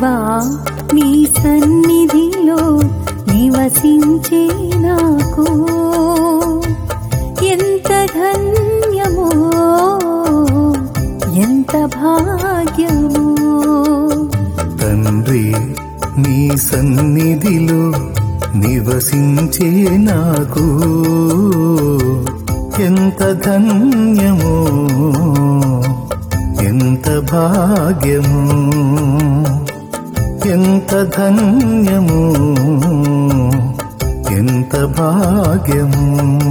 ప్రభువా నీ సన్నిధిలో నివసించే నాకు ఎంత ధన్యమో ఎంత భాగ్యమో తండ్రి నీ సన్నిధిలో నివసించే నాకు ఎంత ధన్యమో ఎంత భాగ్యము ఎంత ధన్యము ఎంత భాగ్యము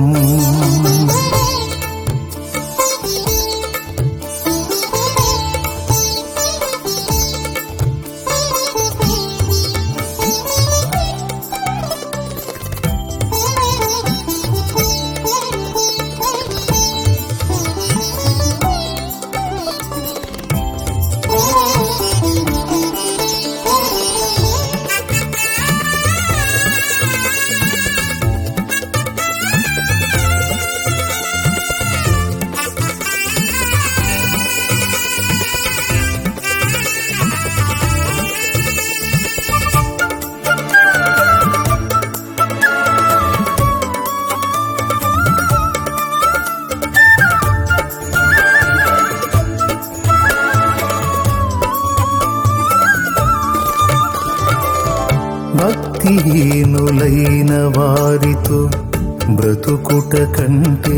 భక్తిహీనులైన వారితో బ్రతుకుట కంటే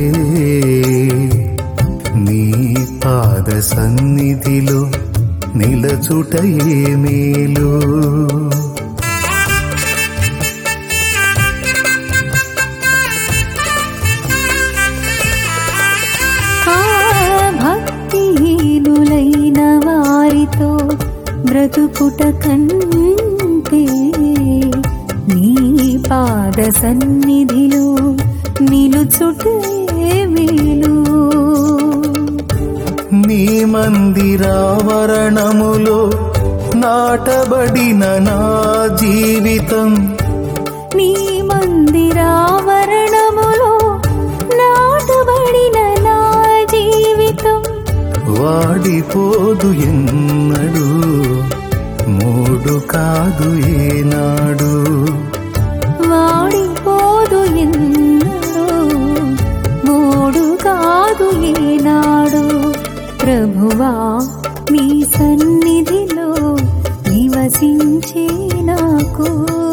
నీ పాద సన్నిధిలో నిలచుట మేలు ఆ భక్తిహీనులైన వారితో బ్రతుకుట కంటే నీ పాద సన్నిధిలో నిలుచుటే మేలు నీ మందిరావరణములో నాటబడిన నా జీవితం నీ మందిరావరణములో నాటబడిన నా జీవితం వాడిపోదు ఎన్నడు మూడు కాదు ఏనాడు వాడిపోదు ఎన్నడూ మూడు కాదు ఏనాడు ప్రభువా నీ సన్నిధిలో నివసించే నాకు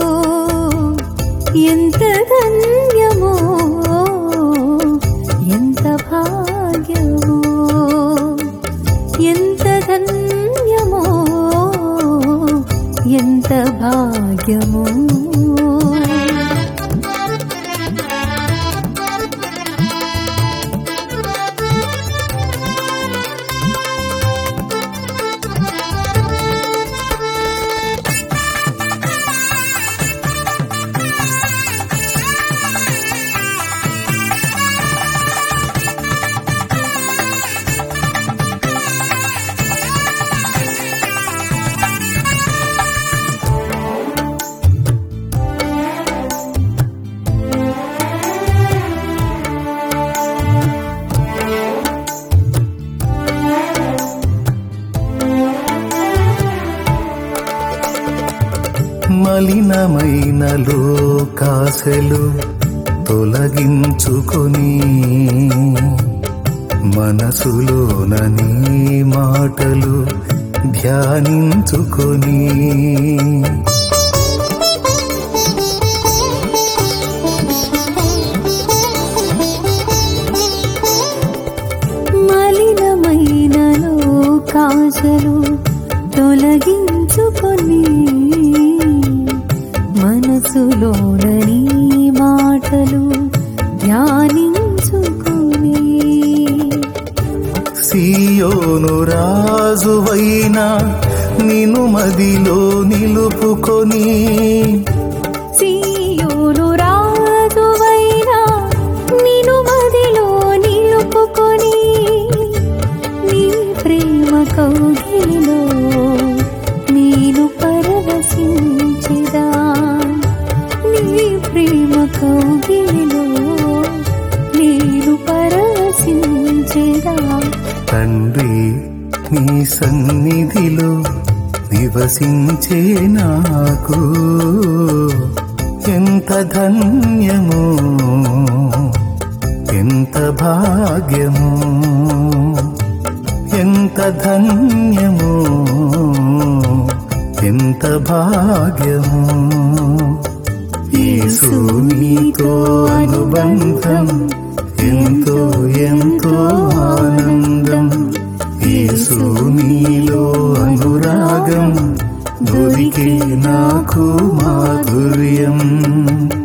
ఎంత ధన్యమో ఎంత భాగ్యమో ఎంత ధన్యమో ఎంత భాగ్యమో మలినమైన లోకాశలు తొలగించుకొని మనసులోన నీ మాటలు ధ్యానించుకొని మలినమైన లోకాశలు తొలగించుకొని మనసులోనని మాటలు ధ్యానించుకొని సియోను రాజువైన నిను మదిలో నిలుపుకొని సీయోను రాజువైనా నిను మదిలో నిలుపుకొని నీ ప్రేమ కౌగిలిలో నేను పరవశించిదా నీ ప్రేమ కౌగిలిలో నేను పరవశించిదా తండ్రి నీ సన్నిధిలో నివసించే నాకు ఎంత ధన్యము ఎంత భాగ్యము ఎంత ధన్యము ఎంత భాగ్యము యేసు నీతో అనుబంధం ఎంతో ఎంతో ఆనందం యేసు నీలో అనురాగం దొరికే నాకు మాధుర్యం